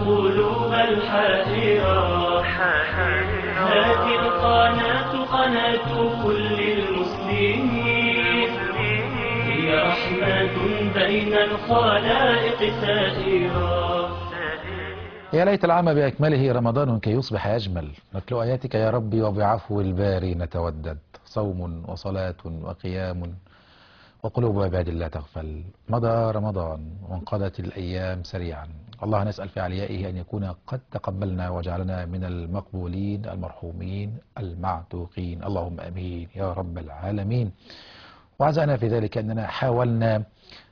القلوب الحائرة هذه القناة قناة كل المسلمين هي رحمة بين الخلائق سائرة يا ليت العام بأكمله رمضان كي يصبح أجمل نتلو آياتك يا ربي وبعفو الباري نتودد صوم وصلاة وقيام وقلوب عباد الله تغفل مضى رمضان وانقضت الأيام سريعا الله نسأل في عليائه أن يكون قد تقبلنا وجعلنا من المقبولين المرحومين المعتوقين اللهم أمين يا رب العالمين وعزانا في ذلك أننا حاولنا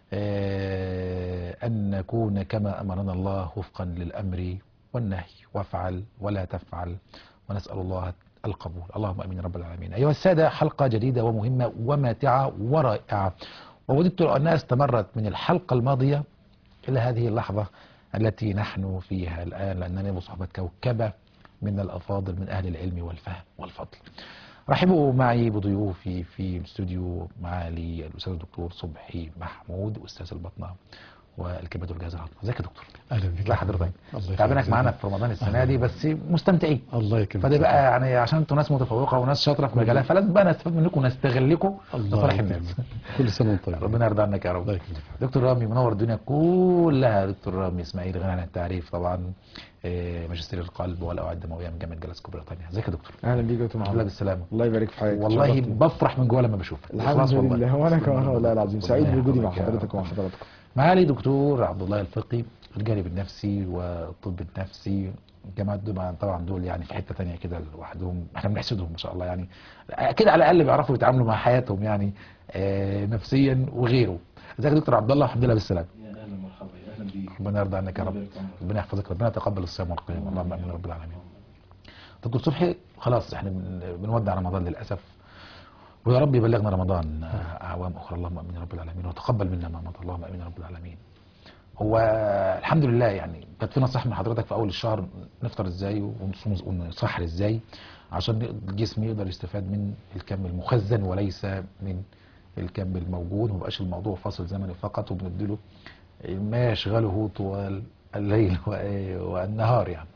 آه، أن نكون كما أمرنا الله وفقا للأمر والنهي وافعل ولا تفعل ونسأل الله القبول اللهم أمين رب العالمين أيها السادة حلقة جديدة ومهمة وماتعة ورائعة ووددت لو أنها استمرت من الحلقة الماضية إلى هذه اللحظة التي نحن فيها الآن لأننا بصحبة كوكبة من الأفاضل من أهل العلم والفهم والفضل رحبوا معي بضيوفي في الاستوديو معالي الأستاذ الدكتور صبحي محمود أستاذ البطنة والكبد والجهاز الهضمي ازيك يا دكتور اهلا بك ازي حضرتك الله يخليك. تعبانك معانا في رمضان السنه دي بس مستمتعين الله يكرمك فده بقى يعني عشان انتوا ناس متفوقه وناس شاطره في مجالها فلازم بقى نستفاد منكم ونستغلكم الله لصالح يكرمك. الناس كل سنه وانت طيب ربنا يرضى عنك يا رب الله يكرمك دكتور رامي منور الدنيا كلها دكتور رامي اسماعيل غني عن التعريف طبعا آه، ماجستير القلب والاوعيه الدمويه من جامعه جلاسكو بريطانيا ازيك يا دكتور اهلا بيك يا دكتور الحمد لله محمد بالسلامه الله يبارك في حياتك والله شرفتني. بفرح من جوه لما بشوفك الحمد إخلاص والله. لله وانا كمان والله العظيم سعيد ربنا بوجودي مع يحفظك يا حضرتك ومع رب. حضراتكم معالي دكتور عبد الله الفقي الجانب النفسي والطب النفسي الجامعات دول طبعا دول يعني في حته تانية كده لوحدهم احنا بنحسدهم ما شاء الله يعني اكيد على الاقل بيعرفوا يتعاملوا مع حياتهم يعني آه، نفسيا وغيره ازيك يا دكتور عبد الله الحمد لله بالسلامه يا اهلا مرحبا يا اهلا بيك ربنا يرضى عنك يا رب ربنا يحفظك ربنا يتقبل الصيام والقيام اللهم امين يا رب العالمين دكتور صبحي خلاص احنا بن- بنودع رمضان للاسف ويا رب يبلغنا رمضان آه، اعوام اخرى اللهم امين يا رب العالمين وتقبل منا ما مضى اللهم امين يا رب العالمين هو الحمد لله يعني كانت في نصيحه من حضرتك في اول الشهر نفطر ازاي ونصوم ونسحر ازاي عشان الجسم يقدر يستفاد من الكم المخزن وليس من الكم الموجود وما يبقاش الموضوع فاصل زمني فقط وبنديله ما يشغله طوال الليل و- والنهار يعني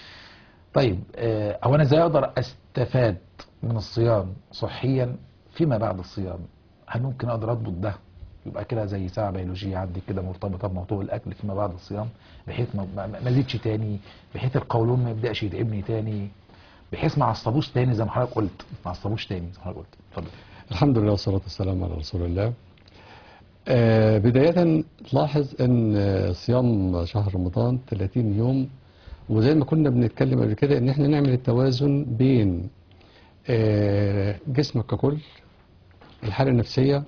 طيب آه، هو انا ازاي اقدر استفاد من الصيام صحيا فيما بعد الصيام هل ممكن اقدر اضبط ده يبقى كده زي ساعه بيولوجيه عندي كده مرتبطه بموضوع الاكل فيما بعد الصيام بحيث ما ما- ما ازيدش تاني بحيث القولون ما يبداش يتعبني تاني بحيث ما اعصبوش تاني زي ما حضرتك قلت ما اعصبوش تاني زي ما حضرتك قلت اتفضل الحمد لله والصلاه والسلام على رسول الله آه بدايه تلاحظ ان آه، صيام شهر رمضان 30 يوم وزي ما كنا بنتكلم قبل كده ان احنا نعمل التوازن بين آه جسمك ككل الحاله النفسيه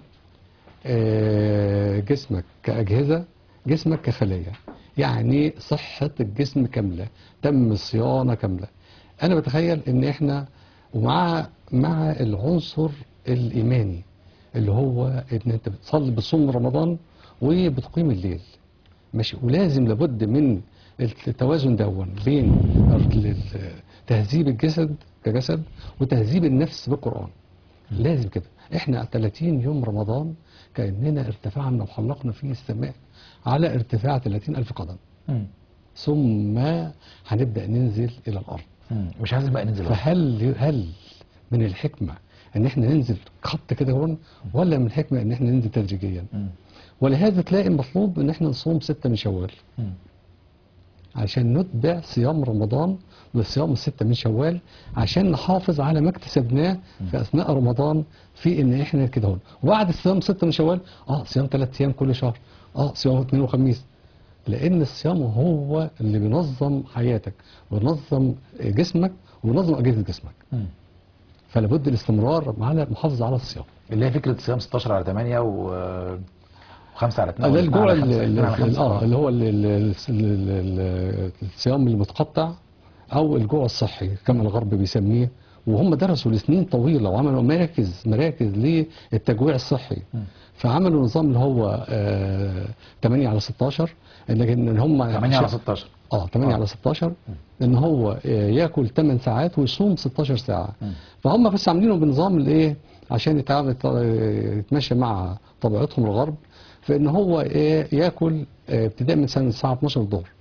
آه، جسمك كأجهزة جسمك كخلايا يعني صحة الجسم كاملة تم صيانة كاملة أنا بتخيل إن إحنا ومع مع العنصر الإيماني اللي هو إن أنت بتصلي بتصوم رمضان وبتقيم الليل ماشي ولازم لابد من التوازن دون بين ال- ال- تهذيب الجسد كجسد وتهذيب النفس بالقرآن لازم كده احنا 30 يوم رمضان كأننا ارتفعنا وحلقنا في السماء على ارتفاع 30 ألف قدم مم. ثم هنبدأ ننزل إلى الأرض مم. مش عايز بقى ننزل بقى. فهل هل من الحكمة ان احنا ننزل خط كده هون ولا من الحكمة ان احنا ننزل تدريجيا مم. ولهذا تلاقي المطلوب ان احنا نصوم ستة من شوال مم. عشان نتبع صيام رمضان وصيام الستة من شوال عشان نحافظ على ما اكتسبناه في أثناء رمضان في إن إحنا كده هون وبعد الصيام ستة من شوال آه صيام ثلاث أيام كل شهر آه صيام اثنين وخميس لأن الصيام هو اللي بينظم حياتك وينظم جسمك وينظم أجهزة جسمك مم. فلا بد الاستمرار على المحافظة على الصيام اللي هي فكره صيام 16 على 8 و 5 على 2 ده الجوع على ال- 5 ال- على 5 اه اللي هو ال- ال- ال- ال- الصيام المتقطع او الجوع الصحي كما الغرب بيسميه وهم درسوا لسنين طويله وعملوا مراكز مراكز للتجويع الصحي فعملوا نظام اللي هو آه 8 على 16 لكن ان هم 8 على 16 اه 8 على 16 ان هو آه، ياكل 8 ساعات ويصوم 16 ساعه فهم بس عاملينه بنظام الايه عشان يتعامل يتمشى مع طبيعتهم الغرب فان هو إيه ياكل آه، ابتداء من سنه الساعه 12 الظهر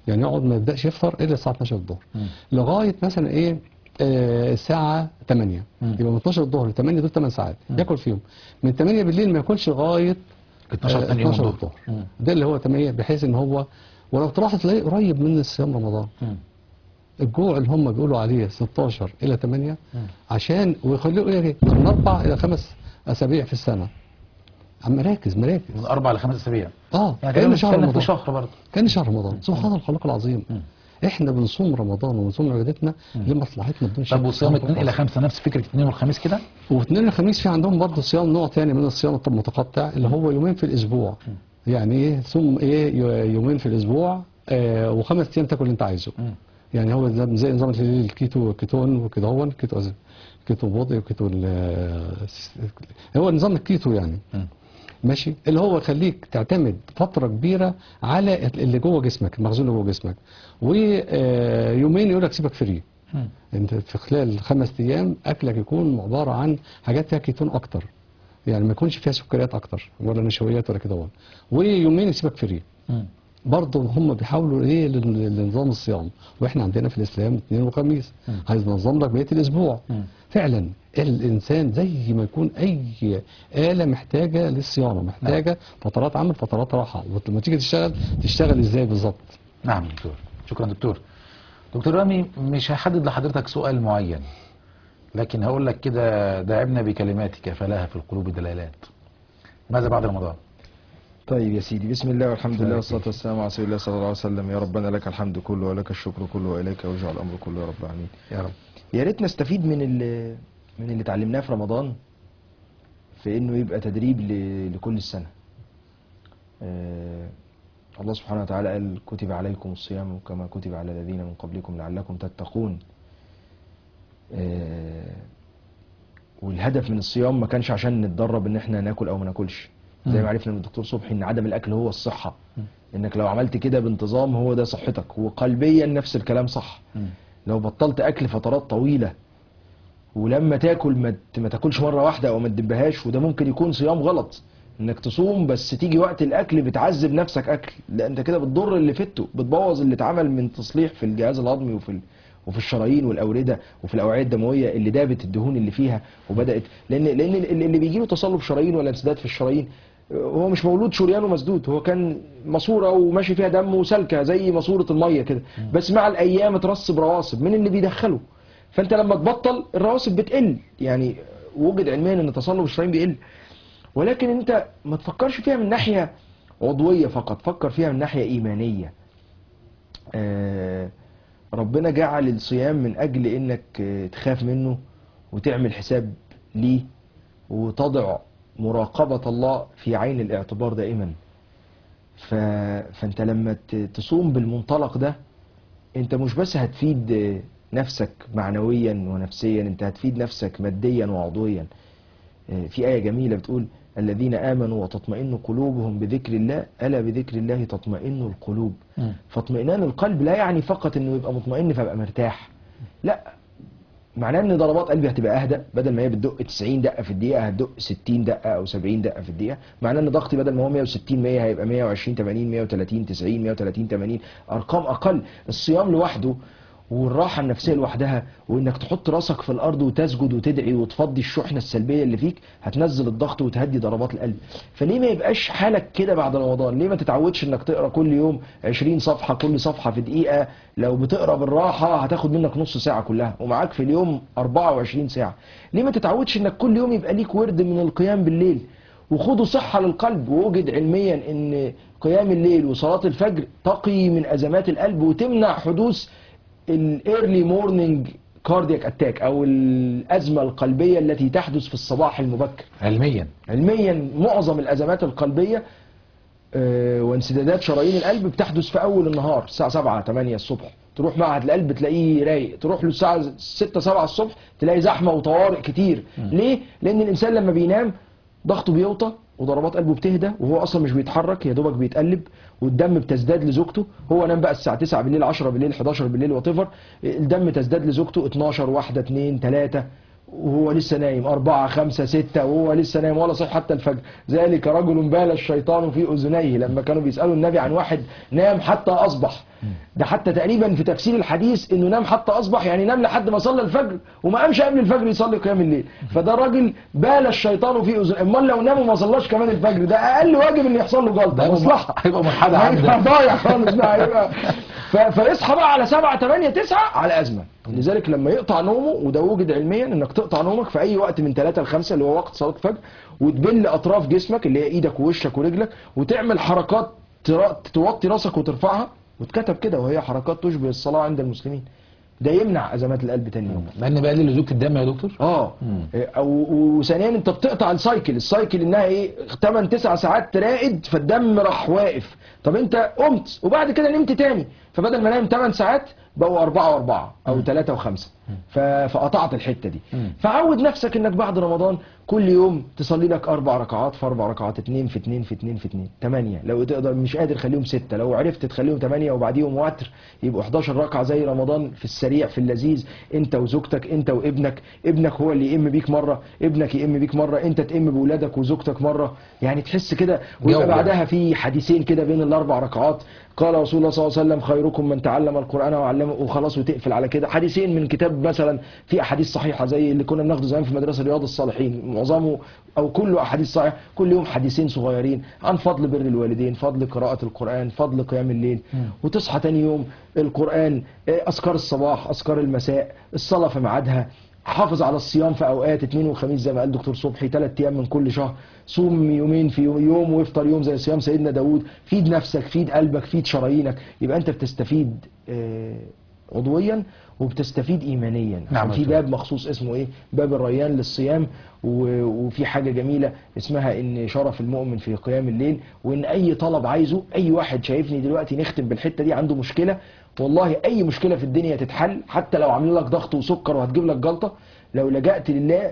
يعني يقعد ما يبداش يفطر الا الساعه 12 الظهر لغايه مثلا ايه آه الساعه 8 مم. يبقى من 12 الظهر ل 8 دول 8 ساعات ياكل فيهم من 8 بالليل ما ياكلش لغايه 12 آه، تاني يوم 12 الظهر. الظهر ده اللي هو 8 بحيث ان هو ولو تلاحظ تلاقيه قريب من الصيام رمضان مم. الجوع اللي هم بيقولوا عليه 16 الى 8 عشان ويخلوه ايه من اربع الى خمس اسابيع في السنه عم مراكز مراكز من اربع لخمس اسابيع اه يعني كان تقريبا شهر بنتكلم في رمضان شهر برضه كان شهر رمضان سبحان الخالق العظيم احنا بنصوم رمضان وبنصوم عبادتنا لمصلحتنا بدون شك طب وصيام سبحان 2 الى الله. 5 نفس فكره 2 والخميس كده واثنين الخميس في عندهم برضه صيام نوع تاني من الصيام المتقطع اللي هو يومين في الاسبوع يعني ايه صوم ايه يو- يومين في الاسبوع آه وخمس ايام تاكل اللي انت عايزه يعني هو زي زي نظام الكيتو كيتون وكده هو كيتو كيتو بودي وكيتو ال- هو نظام الكيتو يعني ماشي اللي هو يخليك تعتمد فترة كبيرة على اللي جوه جسمك المخزون اللي جوه جسمك ويومين يقول لك سيبك فري انت في خلال خمس ايام اكلك يكون عبارة عن حاجات فيها كيتون اكتر يعني ما يكونش فيها سكريات اكتر ولا نشويات ولا كده هو. ويومين يسيبك فري برضه هم بيحاولوا ايه لل- لنظام الصيام واحنا عندنا في الاسلام اثنين وخميس هينظم لك بقيه الاسبوع فعلا الانسان زي ما يكون اي اله محتاجه للصيانه محتاجه فترات عمل فترات راحه ولما تيجي تشتغل تشتغل ازاي بالظبط نعم دكتور شكرا دكتور دكتور رامي مش هحدد لحضرتك سؤال معين لكن هقول لك كده داعبنا بكلماتك فلها في القلوب دلالات ماذا بعد رمضان طيب يا سيدي بسم الله والحمد لله والصلاة والسلام على رسول الله صلى الله عليه وسلم يا ربنا لك الحمد كله ولك الشكر كله وإليك يرجع الأمر كله يا رب العالمين يا رب يا ريت نستفيد من اللي من اللي اتعلمناه في رمضان في انه يبقى تدريب ل- لكل السنة آه الله سبحانه وتعالى قال كتب عليكم الصيام كما كتب على الذين من قبلكم لعلكم تتقون آه والهدف من الصيام ما كانش عشان نتدرب ان احنا ناكل او ما ناكلش زي ما عرفنا من الدكتور صبحي ان عدم الاكل هو الصحة انك لو عملت كده بانتظام هو ده صحتك وقلبيا نفس الكلام صح لو بطلت اكل فترات طويلة ولما تاكل ما ت- ما تاكلش مره واحده او ما تدبهاش وده ممكن يكون صيام غلط انك تصوم بس تيجي وقت الاكل بتعذب نفسك اكل لا انت كده بتضر اللي فته بتبوظ اللي اتعمل من تصليح في الجهاز الهضمي وفي ال... وفي الشرايين والاورده وفي الاوعيه الدمويه اللي دابت الدهون اللي فيها وبدات لان لان اللي اللي بيجي له تصلب شرايين ولا انسداد في الشرايين هو مش مولود شريانه مسدود هو كان ماسوره وماشي فيها دم وسالكه زي ماسوره الميه كده بس مع الايام اترسب رواسب من اللي بيدخله فانت لما تبطل الرواسب بتقل يعني وجد علميا ان تصلب الشرايين بيقل ولكن انت ما تفكرش فيها من ناحيه عضويه فقط فكر فيها من ناحيه ايمانيه آه، ربنا جعل الصيام من اجل انك آه، تخاف منه وتعمل حساب ليه وتضع مراقبة الله في عين الاعتبار دائما ف... فانت لما ت- تصوم بالمنطلق ده انت مش بس هتفيد آه، نفسك معنويا ونفسيا انت هتفيد نفسك ماديا وعضويا آه، في آية جميلة بتقول الذين آمنوا وتطمئن قلوبهم بذكر الله ألا بذكر الله تطمئن القلوب مم. فاطمئنان القلب لا يعني فقط انه يبقى مطمئن فابقى مرتاح لا معناه ان ضربات قلبي هتبقى اهدى بدل ما هي بتدق 90 دقه في الدقيقه هتدق 60 دقه او 70 دقه في الدقيقه معناه ان ضغطي بدل ما هو 160 100 هيبقى 120 80 130 90 130 80 ارقام اقل الصيام لوحده والراحه النفسيه لوحدها وانك تحط راسك في الارض وتسجد وتدعي وتفضي الشحنه السلبيه اللي فيك هتنزل الضغط وتهدي ضربات القلب فليه ما يبقاش حالك كده بعد رمضان ليه ما تتعودش انك تقرا كل يوم 20 صفحه كل صفحه في دقيقه لو بتقرا بالراحه هتاخد منك نص ساعه كلها ومعاك في اليوم 24 ساعه ليه ما تتعودش انك كل يوم يبقى ليك ورد من القيام بالليل وخدوا صحة للقلب ووجد علميا ان قيام الليل وصلاة الفجر تقي من ازمات القلب وتمنع حدوث الايرلي مورنينج كاردياك اتاك او الازمة القلبية التي تحدث في الصباح المبكر علميا علميا معظم الازمات القلبيه آه، وانسدادات شرايين القلب بتحدث في اول النهار الساعه 7 8 الصبح تروح معهد القلب تلاقيه رايق تروح له الساعه 6 7 الصبح تلاقي زحمه وطوارئ كتير ليه لان الانسان لما بينام ضغطه بيوطى وضربات قلبه بتهدى وهو اصلا مش بيتحرك يا دوبك بيتقلب والدم بتزداد لزوجته هو نام بقى الساعه 9 بالليل 10 بالليل 11 بالليل وات الدم تزداد لزوجته 12 واحده 2 3 وهو لسه نايم أربعة خمسة ستة وهو لسه نايم ولا صح حتى الفجر ذلك رجل بال الشيطان في أذنيه لما كانوا بيسألوا النبي عن واحد نام حتى أصبح ده حتى تقريبا في تفسير الحديث انه نام حتى اصبح يعني نام لحد ما صلى الفجر وما قامش قبل الفجر يصلي قيام الليل فده راجل بال الشيطان في اذن امال لو نام وما صلاش كمان الفجر ده اقل واجب ان يحصل له جلطه ده مصلحه هيبقى منحدر هيبقى عندك ضايع خالص بقى هيبقى ف- فيصحى بقى على 7 8 9 على ازمه لذلك لما يقطع نومه وده وجد علميا انك تقطع نومك في اي وقت من 3 ل 5 اللي هو وقت صلاه الفجر وتبل اطراف جسمك اللي هي ايدك ووشك ورجلك وتعمل حركات ترا- توطي راسك وترفعها واتكتب كده وهي حركات تشبه الصلاه عند المسلمين ده يمنع ازمات القلب تاني يوم لان بقى لي لزوجة الدم يا دكتور اه او وثانيا انت بتقطع السايكل السايكل انها ايه 8 9 ساعات تراقد فالدم راح واقف طب انت قمت وبعد كده نمت تاني فبدل ما نام 8 ساعات بقوا 4 و4 او 3 و5 فقطعت الحته دي فعود نفسك انك بعد رمضان كل يوم تصلي لك اربع ركعات في اربع ركعات اتنين في اتنين في اتنين في اتنين تمانية لو تقدر مش قادر خليهم ستة لو عرفت تخليهم تمانية وبعديهم وتر يبقوا 11 ركعة زي رمضان في السريع في اللذيذ انت وزوجتك انت وابنك ابنك هو اللي يئم بيك مرة ابنك يئم بيك مرة انت تئم بولادك وزوجتك مرة يعني تحس كده ويبقى جو. بعدها في حديثين كده بين الاربع ركعات قال رسول الله صلى الله عليه وسلم خيركم من تعلم القرآن وعلمه وخلاص وتقفل على كده حديثين من كتاب مثلا في احاديث صحيحة زي اللي كنا بناخده زمان في مدرسة رياض الصالحين معظمه او كله احاديث صحيحة كل يوم حديثين صغيرين عن فضل بر الوالدين فضل قراءة القرآن فضل قيام الليل وتصحى تاني يوم القرآن آه، اذكار الصباح اذكار المساء الصلاة في ميعادها حافظ على الصيام في اوقات اثنين وخميس زي ما قال دكتور صبحي ثلاث ايام من كل شهر صوم يومين في يوم, يوم وافطر يوم زي صيام سيدنا داوود فيد نفسك فيد قلبك فيد شرايينك يبقى انت بتستفيد آه، عضويا وبتستفيد ايمانيا نعم عشان في يا باب مخصوص اسمه ايه باب الريان للصيام و- وفي حاجه جميله اسمها ان شرف المؤمن في قيام الليل وان اي طلب عايزه اي واحد شايفني دلوقتي نختم بالحته دي عنده مشكله والله اي مشكله في الدنيا تتحل حتى لو عاملين لك ضغط وسكر وهتجيب لك جلطه لو لجأت لله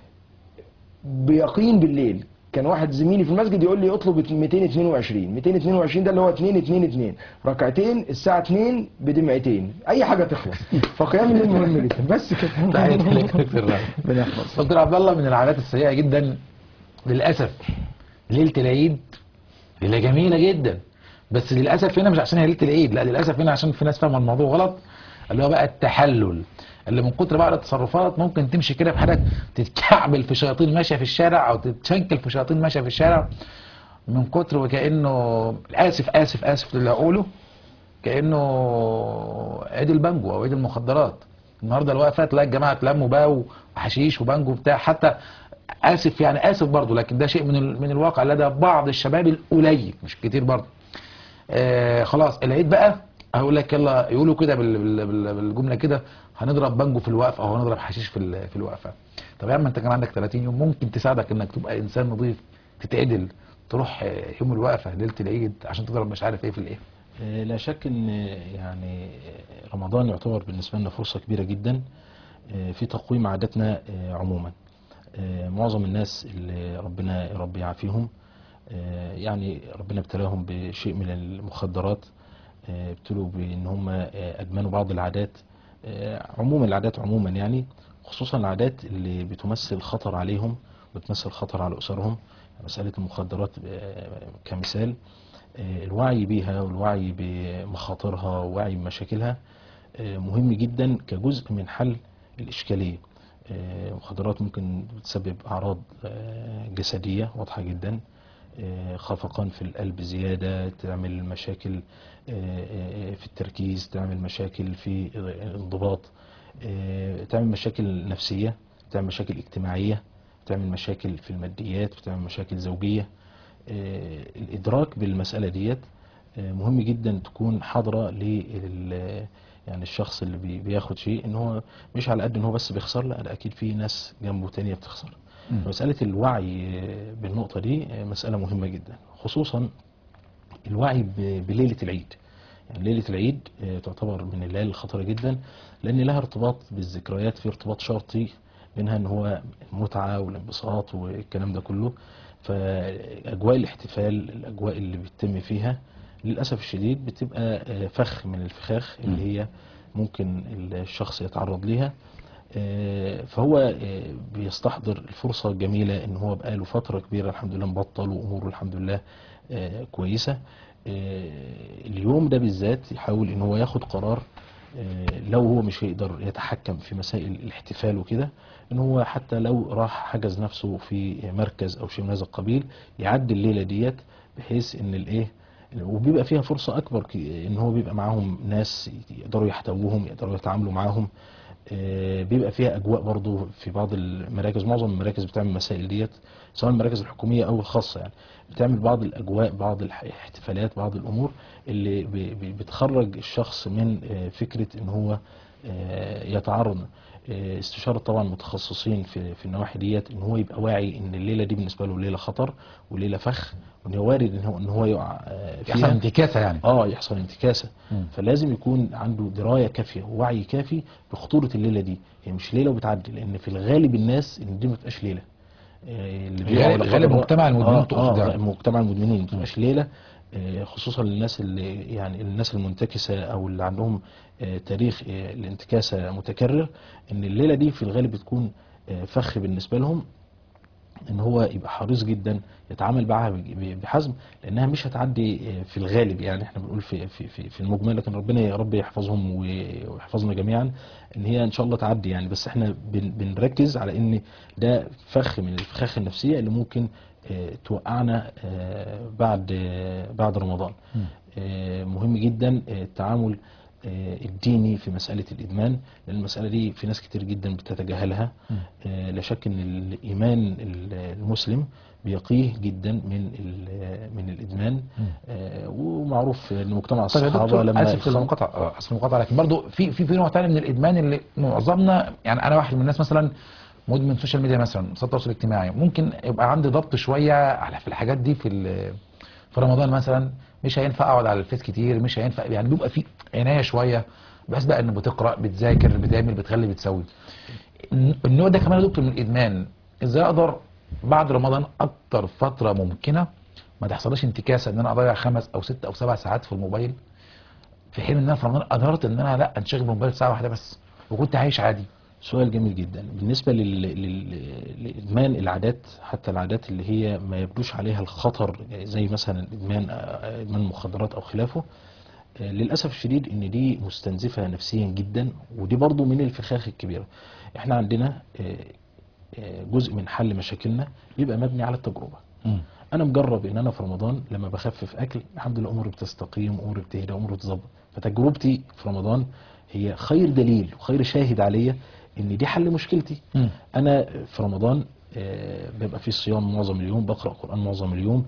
بيقين بالليل كان واحد زميلي في المسجد يقول لي اطلب 222 222 ده اللي هو 2 2 2 ركعتين الساعه 2 بدمعتين اي حاجه تخلص فقيام الليل مهم جدا بس كده تحياتي لك يا دكتور رامي. ربنا يحفظك دكتور عبد الله من العادات السيئة جدا للأسف ليلة العيد ليلة جميلة جدا بس للأسف هنا مش عشان هي ليلة العيد لا للأسف هنا عشان في ناس فاهمة الموضوع غلط اللي هو بقى التحلل اللي من كتر بقى التصرفات ممكن تمشي كده بحالك تتكعبل في شياطين ماشية في الشارع أو تتشنكل في شياطين ماشية في الشارع من كتر وكأنه آسف آسف آسف للي هقوله كأنه عيد البانجو أو عيد المخدرات النهارده الوقفة تلاقي الجماعة اتلموا بقى وحشيش وبانجو بتاع حتى آسف يعني آسف برضه لكن ده شيء من ال- من الواقع لدى بعض الشباب القليل مش كتير برضه آه خلاص العيد بقى هقول لك يلا يقولوا كده بال- بال- بال- بالجمله كده هنضرب بانجو في الوقفه او هنضرب حشيش في ال- في الوقفه طب يا عم انت كان عندك 30 يوم ممكن تساعدك انك تبقى انسان نظيف تتعدل تروح آه، يوم الوقفه ليله العيد عشان تضرب مش عارف ايه في الايه آه، لا شك ان يعني آه، رمضان يعتبر بالنسبه لنا فرصه كبيره جدا آه، في تقويم عاداتنا آه، عموما آه، معظم الناس اللي ربنا يا رب يعافيهم آه، يعني ربنا ابتلاهم بشيء من المخدرات آه، ابتلوا بان هم آه، ادمنوا بعض العادات آه، عموما العادات عموما يعني خصوصا العادات اللي بتمثل خطر عليهم بتمثل خطر على اسرهم مساله المخدرات آه، كمثال آه، الوعي بيها والوعي بمخاطرها والوعي بمشاكلها آه، مهم جدا كجزء من حل الإشكالية آه، المخدرات ممكن تسبب أعراض آه، جسدية واضحة جدا آه، خفقان في القلب زيادة تعمل مشاكل آه، آه، في التركيز تعمل مشاكل في الانضباط آه، تعمل مشاكل نفسية تعمل مشاكل اجتماعية تعمل مشاكل في الماديات بتعمل مشاكل زوجية آه، الإدراك بالمسألة ديت آه، مهم جدا تكون حاضرة لل يعني الشخص اللي بي- بياخد شيء ان هو مش على قد ان هو بس بيخسر لا ده اكيد في ناس جنبه تانية بتخسر مسألة الوعي آه، بالنقطة دي آه، مسألة مهمة جدا خصوصا الوعي ب- بليلة العيد يعني ليلة العيد آه، تعتبر من الليالي الخطرة جدا لأن لها ارتباط بالذكريات في ارتباط شرطي منها ان هو المتعة والانبساط والكلام ده كله فأجواء الاحتفال الأجواء اللي بيتم فيها للأسف الشديد بتبقى آه، فخ من الفخاخ اللي هي ممكن الشخص يتعرض ليها آه، فهو آه، بيستحضر الفرصة الجميلة ان هو بقاله فترة كبيرة الحمد لله مبطل واموره الحمد لله آه، كويسة آه، اليوم ده بالذات يحاول ان هو ياخد قرار آه، لو هو مش هيقدر يتحكم في مسائل الاحتفال وكده ان هو حتى لو راح حجز نفسه في مركز او شيء من هذا القبيل يعدي الليلة ديت بحيث ان الايه وبيبقى فيها فرصة اكبر ك- ان هو بيبقى معاهم ناس يقدروا يحتووهم يقدروا يتعاملوا معاهم آه، بيبقى فيها اجواء برضو في بعض المراكز معظم المراكز بتعمل المسائل ديت سواء المراكز الحكوميه او الخاصه يعني بتعمل بعض الاجواء بعض الح- الاحتفالات بعض الامور اللي ب- ب- بتخرج الشخص من آه، فكره ان هو آه، يتعرض آه، استشارة طبعا متخصصين في في النواحي ديت ان هو يبقى واعي ان الليله دي بالنسبه له ليله خطر وليله فخ وان هو وارد ان هو ان هو يقع آه، يحصل فيها انتكاسة يعني اه يحصل انتكاسه مم. فلازم يكون عنده درايه كافيه ووعي كافي بخطوره الليله دي هي مش ليله وبتعدي لان في الغالب الناس ان دي ما بتبقاش ليله آه، اللي بيقعوا غالب- لا قدر غالب الله- مجتمع المدمنين اه, تقصد آه يعني. مجتمع المدمنين ما بتبقاش ليله آه، خصوصا للناس اللي يعني الناس المنتكسه او اللي عندهم آه، تاريخ آه، الانتكاسه متكرر ان الليله دي في الغالب بتكون آه، فخ بالنسبه لهم ان هو يبقى حريص جدا يتعامل معاها ب- بحزم لانها مش هتعدي في الغالب يعني احنا بنقول في في في, في المجمل لكن ربنا يا رب يحفظهم و- ويحفظنا جميعا ان هي ان شاء الله تعدي يعني بس احنا بن بنركز على ان ده فخ من الفخاخ النفسيه اللي ممكن آه، توقعنا آه، بعد آه، بعد رمضان آه، مهم جدا آه، التعامل آه، الديني في مسألة الإدمان لأن المسألة دي في ناس كتير جدا بتتجاهلها آه، لا شك أن الإيمان ال- المسلم بيقيه جدا من ال- من الإدمان آه، ومعروف أن مجتمع طيب يا الصحابة دكتور لما اسف الخمر- المقاطعه آه، اسف المقاطعه لكن برضه في في في نوع ثاني من الادمان اللي معظمنا يعني انا واحد من الناس مثلا مدمن سوشيال ميديا مثلا وسائل التواصل الاجتماعي ممكن يبقى عندي ضبط شويه على في الحاجات دي في ال- في رمضان مثلا مش هينفع اقعد على الفيس كتير مش هينفع يعني بيبقى في عنايه شويه بس بقى ان بتقرا بتذاكر بتعمل بتخلي بتسوي النوع ده كمان يا دكتور من الادمان ازاي اقدر بعد رمضان اكتر فتره ممكنه ما تحصلش انتكاسه ان انا اضيع خمس او ست او سبع ساعات في الموبايل في حين ان انا في رمضان قدرت ان انا لا انشغل بالموبايل ساعه واحده بس وكنت عايش عادي سؤال جميل جدا بالنسبة لل... لل... لإدمان العادات حتى العادات اللي هي ما يبدوش عليها الخطر زي مثلا إدمان آه، إدمان المخدرات أو خلافه آه، للأسف الشديد إن دي مستنزفة نفسيا جدا ودي برضو من الفخاخ الكبيرة إحنا عندنا آه، آه، جزء من حل مشاكلنا بيبقى مبني على التجربة انا مجرب ان انا في رمضان لما بخفف اكل الحمد لله اموري بتستقيم اموري بتهدى اموري بتظبط فتجربتي في رمضان هي خير دليل وخير شاهد عليا ان دي حل مشكلتي مم. انا في رمضان آه، بيبقى في صيام معظم اليوم بقرا قران معظم اليوم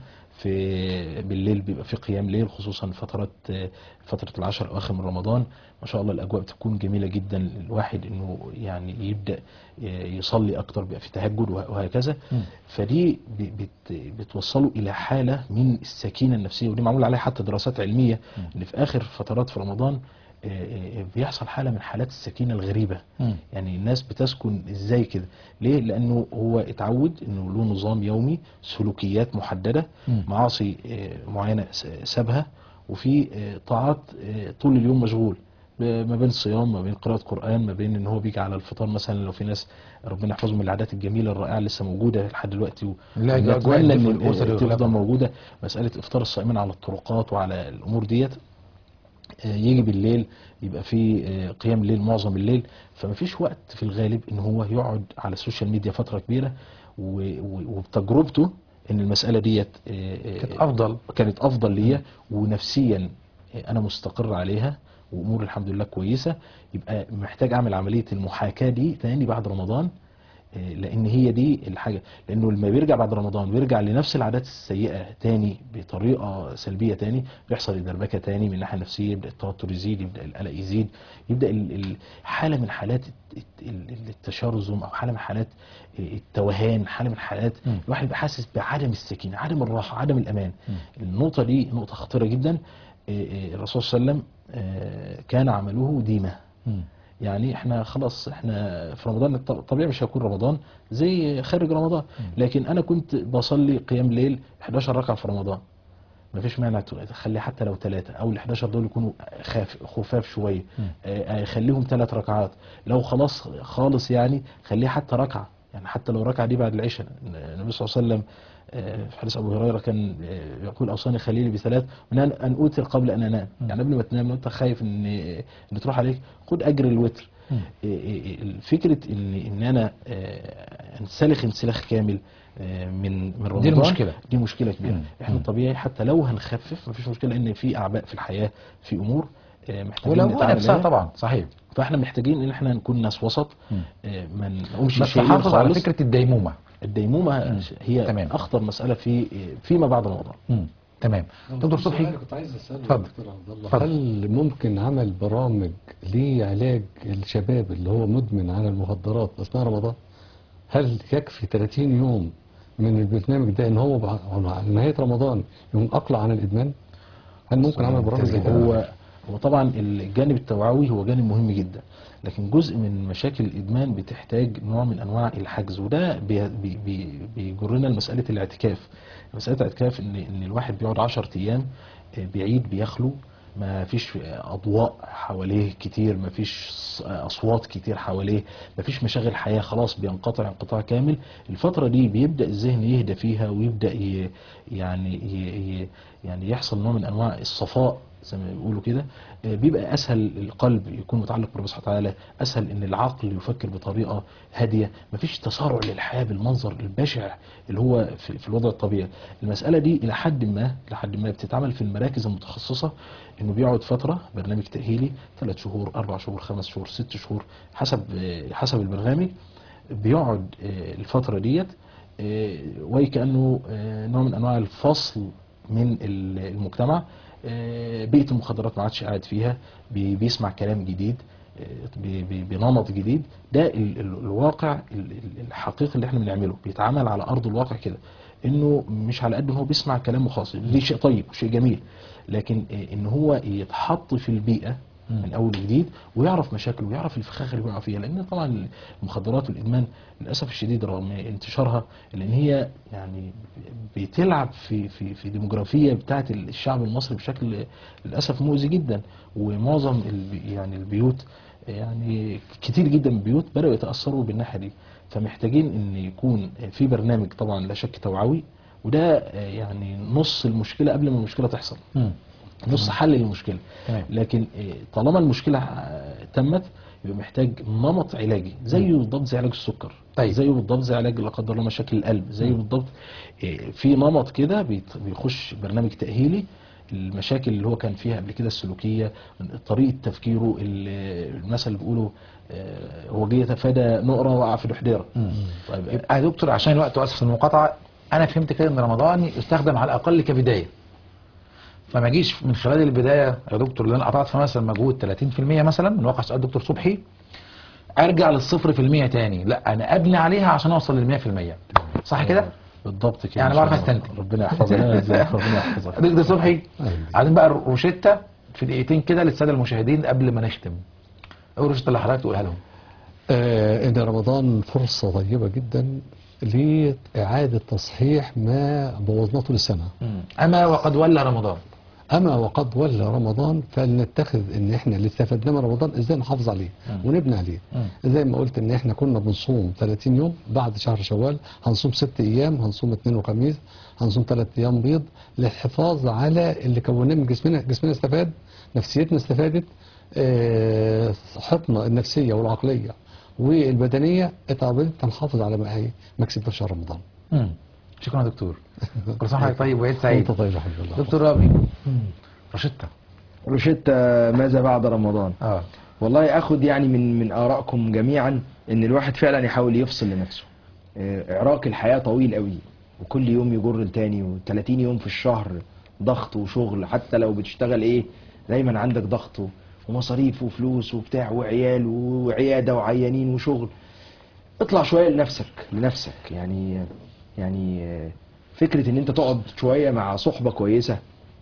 في بالليل بيبقى في قيام ليل خصوصا فترة آه، فترة العشر اواخر من رمضان ما شاء الله الاجواء بتكون جميلة جدا الواحد انه يعني يبدا آه، يصلي اكتر بيبقى في تهجد وه- وهكذا فدي ب- بت بتوصله الى حالة من السكينة النفسية ودي معمول عليها حتى دراسات علمية ان في اخر فترات في رمضان آه، آه، بيحصل حالة من حالات السكينة الغريبة مم. يعني الناس بتسكن ازاي كده ليه لانه هو اتعود انه له نظام يومي سلوكيات محدده مم. معاصي آه، معينه س- سابها وفي آه، طاعات آه، طول اليوم مشغول ب- ما بين صيام ما بين قراءة قرآن ما بين ان هو بيجي على الفطار مثلا لو في ناس ربنا يحفظهم من العادات الجميلة الرائعة لسه موجودة لحد دلوقتي و- لا، أجواء ونتمنى الدفء ان الأسري تفضل والخلافة. موجودة مسألة افطار الصائمين على الطرقات وعلى الامور ديت آه، يجي بالليل يبقى في آه، قيام الليل معظم الليل فما فيش وقت في الغالب ان هو يقعد على السوشيال ميديا فترة كبيرة و- و- وبتجربته ان المسألة ديت آه، آه، كانت افضل كانت افضل ليا ونفسيا انا مستقر عليها وامور الحمد لله كويسه يبقى محتاج اعمل عمليه المحاكاه دي تاني بعد رمضان آه، لان هي دي الحاجه لانه لما بيرجع بعد رمضان ويرجع لنفس العادات السيئه تاني بطريقه سلبيه تاني بيحصل دربكه تاني من الناحيه النفسيه يبدا التوتر يزيد يبدا القلق يزيد يبدا ال- ال- حاله من حالات الت- ال- ال- التشرذم او حاله من حالات التوهان حاله من حالات مم. الواحد بيبقى حاسس بعدم السكينه عدم الراحه عدم الامان النقطه دي نقطه خطيره جدا آه، آه، الرسول صلى الله عليه وسلم آه، كان عمله ديمه مم. يعني احنا خلاص احنا في رمضان الط- طبيعي مش هيكون رمضان زي خارج رمضان لكن انا كنت بصلي قيام ليل 11 ركعه في رمضان مفيش مانع تخلي حتى لو ثلاثة أو ال 11 دول يكونوا خاف خفاف شوية آه، آه، خليهم ثلاث ركعات لو خلاص خالص يعني خليه حتى ركعة يعني حتى لو ركعة دي بعد العشاء النبي صلى الله عليه وسلم آه، في حديث أبو هريرة كان آه، يقول أوصاني خليلي بثلاث من أن أن أوتر قبل أن أنام يعني قبل ما تنام لو أنت خايف إن إن تروح عليك خد أجر الوتر آه، آه، فكرة إن إن أنا آه، انسلخ انسلاخ كامل آه، من من رمضان المشكلة. دي مشكله كبيره مم. احنا طبيعي حتى لو هنخفف مفيش مشكله لان في اعباء في الحياه في امور آه، محتاجين ولو نتعامل نفسها عليها. طبعا صحيح فاحنا محتاجين ان احنا نكون ناس وسط آه، ما نقومش بس شايلين حافظ على خالص. فكرة الديمومة الديمومه هي تمام. اخطر مساله في فيما بعد رمضان مم. تمام دكتور صبحي أنا كنت عايز اسال اتفضل. دكتور عبد الله اتفضل. هل ممكن عمل برامج لعلاج الشباب اللي هو مدمن على المخدرات اثناء رمضان؟ هل يكفي 30 يوم من البرنامج ده ان هو بع- على نهايه رمضان يكون اقلع عن الادمان؟ هل ممكن عمل برامج زي كده؟ هو هو طبعا الجانب التوعوي هو جانب مهم جدا لكن جزء من مشاكل الادمان بتحتاج نوع من انواع الحجز وده بي- بي- بي- بيجرنا لمساله الاعتكاف مساله الاعتكاف ان ان الواحد بيقعد 10 ايام آه، بعيد بيخلو ما فيش اضواء حواليه كتير ما فيش اصوات كتير حواليه ما فيش مشاغل حياه خلاص بينقطع انقطاع كامل الفتره دي بيبدا الذهن يهدى فيها ويبدا ي يعني ي ي يعني يحصل نوع من انواع الصفاء زي ما بيقولوا كده آه، بيبقى اسهل القلب يكون متعلق بربنا سبحانه وتعالى اسهل ان العقل يفكر بطريقه هاديه مفيش تسارع للحياه بالمنظر البشع اللي هو في, في الوضع الطبيعي المساله دي الى حد ما لحد ما بتتعمل في المراكز المتخصصه انه بيقعد فتره برنامج تاهيلي ثلاث شهور اربع شهور خمس شهور ست شهور حسب آه، حسب البرنامج بيقعد آه، الفتره ديت آه، وكانه آه، نوع من انواع الفصل من ال- المجتمع آه، بيئه المخدرات ما عادش قاعد فيها بي- بيسمع كلام جديد آه، بي- بي- بنمط جديد ده ال- ال- الواقع ال- ال- الحقيقي اللي احنا بنعمله بيتعامل على ارض الواقع كده انه مش على قد ان هو بيسمع كلام وخلاص دي شيء طيب وشيء جميل لكن آه، ان هو يتحط في البيئه من اول وجديد ويعرف مشاكله ويعرف الفخاخ اللي بيقع فيها لان طبعا المخدرات والادمان للاسف الشديد رغم انتشارها لان هي يعني بتلعب في في في ديموغرافيه بتاعه الشعب المصري بشكل للاسف مؤذي جدا ومعظم البي- يعني البيوت يعني كتير جدا من البيوت بداوا يتاثروا بالناحيه دي فمحتاجين ان يكون في برنامج طبعا لا شك توعوي وده يعني نص المشكله قبل ما المشكله تحصل مم. نص حل للمشكله تمام. لكن آه، طالما المشكله آه، تمت يبقى محتاج نمط علاجي زيه بالضبط زي علاج السكر طيب. زيه بالضبط زي علاج لا قدر الله مشاكل القلب زيه بالضبط آه، في نمط كده بيت- بيخش برنامج تاهيلي المشاكل اللي هو كان فيها قبل كده السلوكيه طريقه تفكيره ال- المثل اللي بيقوله آه، هو جه يتفادى نقره وقع في دحديره طيب يبقى يا دكتور عشان الوقت واسف في المقاطعه انا فهمت كده ان رمضان يستخدم على الاقل كبدايه فما اجيش من خلال البدايه يا دكتور اللي انا قطعت فيها مثلا مجهود 30% مثلا من واقع سؤال دكتور صبحي ارجع للصفر في المية تاني لا انا ابني عليها عشان اوصل للمية في المية صح كده بالضبط كده يعني إن شاء بعرف الله. أستنتج. ربنا يحفظنا ازيك ربنا يحفظك دكتور صبحي أيوة. عايزين بقى روشتة في دقيقتين كده للساده المشاهدين قبل ما نختم ايه الروشتة اللي حضرتك تقولها لهم آه ان رمضان فرصه طيبه جدا لاعاده تصحيح ما بوظناه طول السنه اما وقد ولى رمضان اما وقد ولى رمضان فلنتخذ ان احنا اللي استفدناه من رمضان ازاي نحافظ عليه ونبني عليه زي ما قلت ان احنا كنا بنصوم 30 يوم بعد شهر شوال هنصوم ست ايام هنصوم اثنين وخميس هنصوم ثلاث ايام بيض للحفاظ على اللي كوناه من جسمنا جسمنا استفاد نفسيتنا استفادت آه، صحتنا النفسيه والعقليه والبدنيه اتعودت نحافظ على ما هي مكسب في شهر رمضان مم. شكرا يا دكتور كل سنه وحضرتك طيب وعيد سعيد انت طيب يا حبيبي الله دكتور رامي روشتة روشيتا ماذا بعد رمضان اه والله اخد يعني من من ارائكم جميعا ان الواحد فعلا يحاول يفصل لنفسه آه، اعراق الحياه طويل قوي وكل يوم يجر التاني و30 يوم في الشهر ضغط وشغل حتى لو بتشتغل ايه دايما عندك ضغط و- ومصاريف وفلوس وبتاع وعيال وعياده وعيانين وشغل اطلع شويه لنفسك لنفسك يعني يعني آه، فكره ان انت تقعد شويه مع صحبه كويسه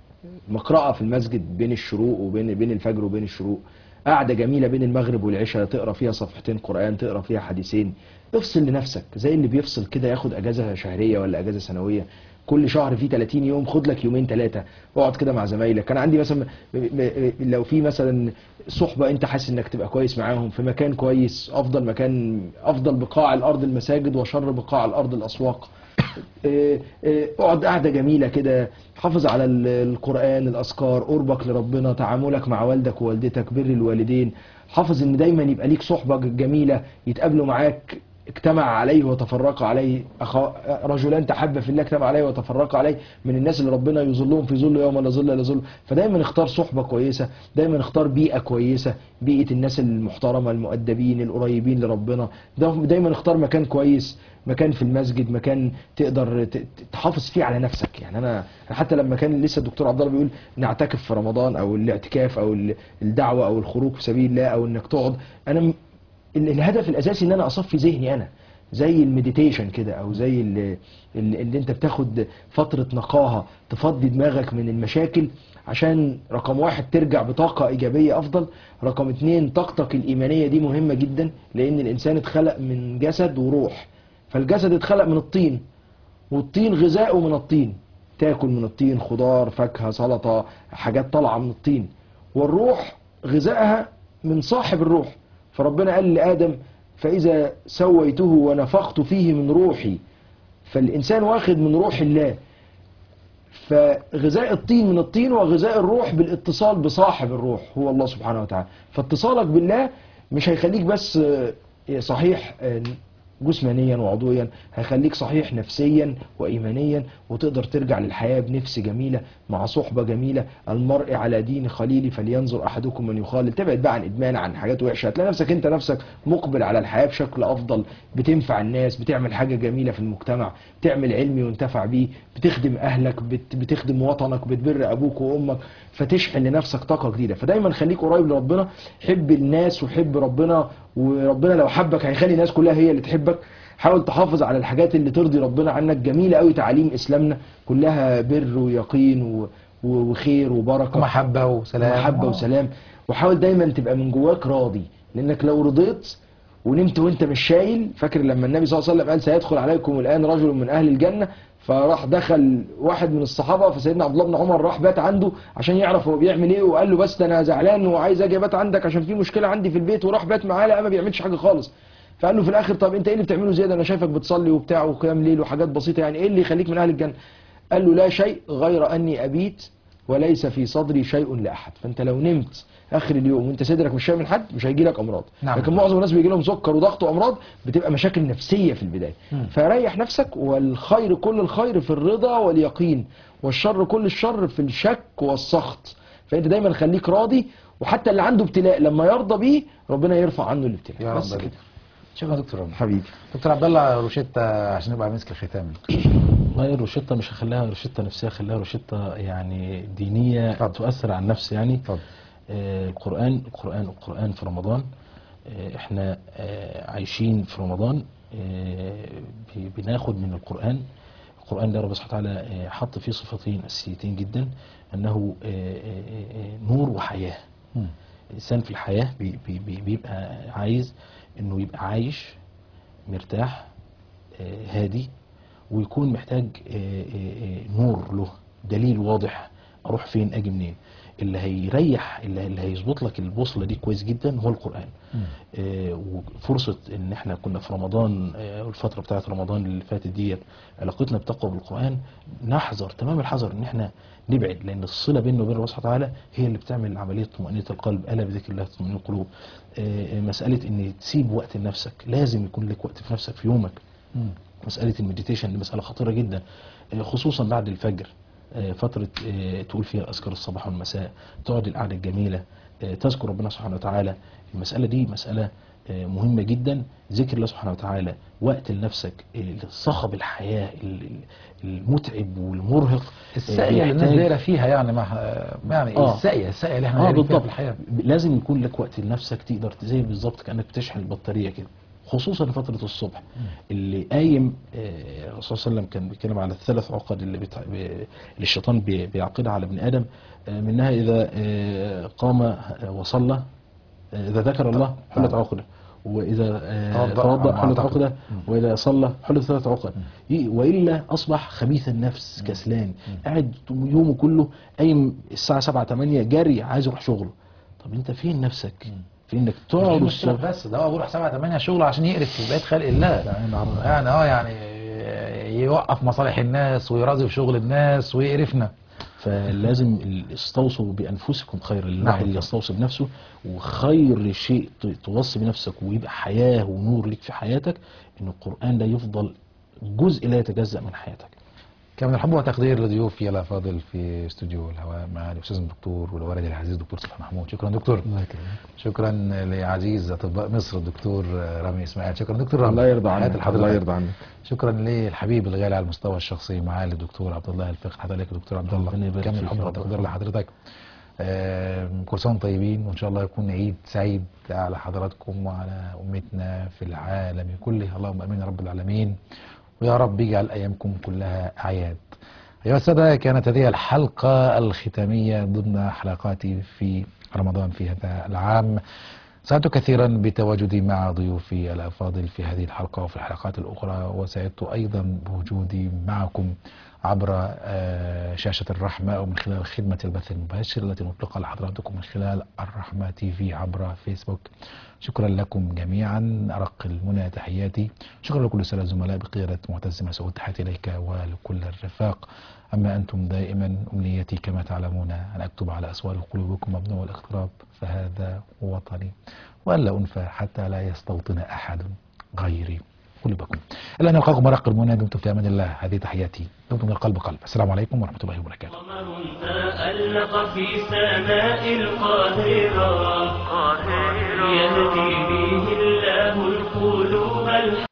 مقرأة في المسجد بين الشروق وبين بين الفجر وبين الشروق قاعدة جميلة بين المغرب والعشاء تقرا فيها صفحتين قرآن تقرا فيها حديثين افصل لنفسك زي اللي بيفصل كده ياخد اجازة شهرية ولا اجازة سنوية كل شهر فيه 30 يوم خد لك يومين ثلاثه اقعد كده مع زمايلك كان عندي مثلا م- م- لو في مثلا صحبه انت حاسس انك تبقى كويس معاهم في مكان كويس افضل مكان افضل بقاع الارض المساجد وشر بقاع الارض الاسواق إيه، إيه، اقعد قعده جميله كده حافظ على ال- القران الاذكار قربك لربنا تعاملك مع والدك ووالدتك بر الوالدين حافظ ان دايما يبقى ليك صحبه ج- جميله يتقابلوا معاك اجتمع عليه وتفرق عليه أخا رجلان تحب في الله اجتمع عليه وتفرق عليه من الناس اللي ربنا يظلهم في ظل يوم لا ظل الا ظل فدايما اختار صحبه كويسه دايما اختار بيئه كويسه بيئه الناس المحترمه المؤدبين القريبين لربنا دا- دايما اختار مكان كويس مكان في المسجد مكان تقدر ت- ت- تحافظ فيه على نفسك يعني انا أنا حتى لما كان لسه الدكتور عبد الله بيقول نعتكف في رمضان او الاعتكاف او ال- الدعوه او الخروج في سبيل الله او انك تقعد انا م- ال- الهدف الاساسي ان انا اصفي ذهني انا زي المديتيشن كده او زي اللي, اللي انت بتاخد فتره نقاهه تفضي دماغك من المشاكل عشان رقم واحد ترجع بطاقه ايجابيه افضل رقم اتنين طاقتك الايمانيه دي مهمه جدا لان الانسان اتخلق من جسد وروح فالجسد اتخلق من الطين والطين غذاؤه من الطين تاكل من الطين خضار فاكهه سلطه حاجات طالعه من الطين والروح غذائها من صاحب الروح فربنا قال لادم فاذا سويته ونفخت فيه من روحي فالانسان واخد من روح الله فغذاء الطين من الطين وغذاء الروح بالاتصال بصاحب الروح هو الله سبحانه وتعالى فاتصالك بالله مش هيخليك بس آه، صحيح آه، جسمانيا وعضويا هيخليك صحيح نفسيا وايمانيا وتقدر ترجع للحياه بنفس جميله مع صحبه جميله المرء على دين خليلي فلينظر احدكم من يخالل تبعد بقى عن ادمان عن حاجات وحشه هتلاقي نفسك انت نفسك مقبل على الحياه بشكل افضل بتنفع الناس بتعمل حاجه جميله في المجتمع بتعمل علم ينتفع بيه بتخدم اهلك بت بتخدم وطنك بتبر ابوك وامك فتشحن لنفسك طاقه جديده فدايما خليك قريب لربنا حب الناس وحب ربنا وربنا لو حبك هيخلي الناس كلها هي اللي تحبك حاول تحافظ على الحاجات اللي ترضي ربنا عنك جميله قوي تعاليم اسلامنا كلها بر ويقين و- و- وخير وبركه ومحبة وسلام محبه آه. وسلام وحاول دايما تبقى من جواك راضي لانك لو رضيت ونمت وانت مش شايل فاكر لما النبي صلى الله عليه وسلم قال سيدخل عليكم الان رجل من اهل الجنه فراح دخل واحد من الصحابه فسيدنا عبد الله بن عمر راح بات عنده عشان يعرف هو بيعمل ايه وقال له بس ده انا زعلان وعايز اجي ابات عندك عشان في مشكله عندي في البيت وراح بات معاه لقى ما بيعملش حاجه خالص فقال له في الاخر طب انت ايه اللي بتعمله زياده انا شايفك بتصلي وبتاع وقيام ليل وحاجات بسيطه يعني ايه اللي يخليك من اهل الجنه قال له لا شيء غير اني ابيت وليس في صدري شيء لاحد فانت لو نمت اخر اليوم وانت صدرك مش شايل من حد مش هيجي لك امراض نعم. لكن معظم الناس بيجي لهم سكر وضغط وامراض بتبقى مشاكل نفسيه في البدايه مم. فريح نفسك والخير كل الخير في الرضا واليقين والشر كل الشر في الشك والسخط فانت دايما خليك راضي وحتى اللي عنده ابتلاء لما يرضى بيه ربنا يرفع عنه الابتلاء يا بس رب كده شكرا يا دكتور رامي حبيبي دكتور عبد الله روشيتا عشان نبقى مسك الختام والله الروشتة مش هخليها روشتة نفسية خليها روشتة يعني دينية اتفضل. تؤثر على النفس يعني اتفضل آه، القرآن القرآن القرآن في رمضان آه، احنا آه، عايشين في رمضان آه، ب- بناخد من القرآن القرآن ده ربنا سبحانه وتعالى آه، حط فيه صفتين أساسيتين جدا أنه آه، آه، آه، نور وحياة مم. الإنسان في الحياة بي- بي- بي- بيبقى عايز إنه يبقى عايش مرتاح آه، هادي ويكون محتاج آه، آه، آه، نور له دليل واضح اروح فين اجي منين اللي هيريح اللي اللي هيظبط لك البوصله دي كويس جدا هو القران مم. آه، وفرصه ان احنا كنا في رمضان آه، الفتره بتاعت رمضان اللي فاتت ديت علاقتنا بتقوى بالقران نحذر تمام الحذر ان احنا نبعد لان الصله بيننا وبين الله سبحانه وتعالى هي اللي بتعمل عمليه طمانينه القلب الا بذكر الله تطمئن القلوب آه، آه، مساله ان تسيب وقت لنفسك لازم يكون لك وقت في نفسك في يومك مم. مسألة المديتيشن دي مسألة خطيرة جدا آه، خصوصا بعد الفجر آه، فترة آه، تقول فيها أذكار الصباح والمساء تقعد القعدة الجميلة آه، تذكر ربنا سبحانه وتعالى المسألة دي مسألة آه، مهمة جدا ذكر الله سبحانه وتعالى وقت لنفسك آه، صخب الحياة ال- ال- المتعب والمرهق آه، الساقية اللي الناس بيحتاج- دايرة فيها يعني مع يعني آه. الساقية الساقية اللي احنا اه دايرين فيها بالضبط في الحياة لازم يكون لك وقت لنفسك تقدر ت- زي بالظبط كانك بتشحن البطاريه كده خصوصا فتره الصبح اللي قايم آه، الرسول صلى الله عليه وسلم كان بيتكلم على الثلاث عقد اللي, بتع... ب- اللي الشيطان بي- بيعقدها على ابن ادم آه، منها اذا آه، قام آه، وصلى آه، اذا ذكر الله حلت عقده واذا آه، توضأ توضا على حلت ما أعتقد. عقده واذا صلى حلت ثلاث عقد ي- والا اصبح خبيث النفس كسلان قاعد يومه كله قايم الساعه 7 8 جري عايز يروح شغله طب انت فين نفسك فين انك مش تقعد مشكلة الصبح بس ده هو بيروح 7 8 شغل عشان يقرف في بيت خلق الله يعني اه يعني يوقف مصالح الناس ويرازف شغل الناس ويقرفنا فلازم ال- استوصوا بانفسكم خير الواحد نعم. يستوصي بنفسه وخير شيء ت- توصي بنفسك ويبقى حياه ونور لك في حياتك ان القران ده يفضل جزء لا يتجزا من حياتك كان من الحب والتقدير لضيوفي الافاضل في استوديو الهواء مع الاستاذ الدكتور والوالد العزيز دكتور صلاح محمود شكرا دكتور الله يكرمك شكرا لعزيز اطباء مصر الدكتور رامي اسماعيل شكرا دكتور رامي الله يرضى حياتي عنك لحضرتك. الله يرضى عنك شكرا للحبيب الغالي على المستوى الشخصي معالي الدكتور عبد الله الفقه حضرتك دكتور عبد الله ربنا يبارك كامل فيك الحب يا رب. والتقدير لحضرتك آم، كل سنه وانتم طيبين وان شاء الله يكون عيد سعيد على حضراتكم وعلى امتنا في العالم كله اللهم امين يا رب العالمين ويا رب يجعل ايامكم كلها اعياد أيها السادة كانت هذه الحلقة الختامية ضمن حلقاتي في رمضان في هذا العام سعدت كثيرا بتواجدي مع ضيوفي الأفاضل في هذه الحلقة وفي الحلقات الأخرى وسعدت أيضا بوجودي معكم عبر آه، شاشة الرحمة أو من خلال خدمة البث المباشر التي نطلقها لحضراتكم من خلال الرحمة تي في عبر فيسبوك شكرا لكم جميعا أرق المنى تحياتي شكرا لكل السادة الزملاء بقيادة معتز مسعود تحياتي إليك ولكل الرفاق أما أنتم دائما أمنيتي كما تعلمون أن أكتب على أسوار قلوبكم مبنى الاغتراب فهذا وطني وألا أنفى حتى لا يستوطن أحد غيري قلوبكم إلا أن نلقاكم مرق المنى دمتم في أمان الله هذه تحياتي دمتم من القلب قلب السلام عليكم ورحمة الله وبركاته قمر تألق في سماء القاهرة يهدي به الله القلوب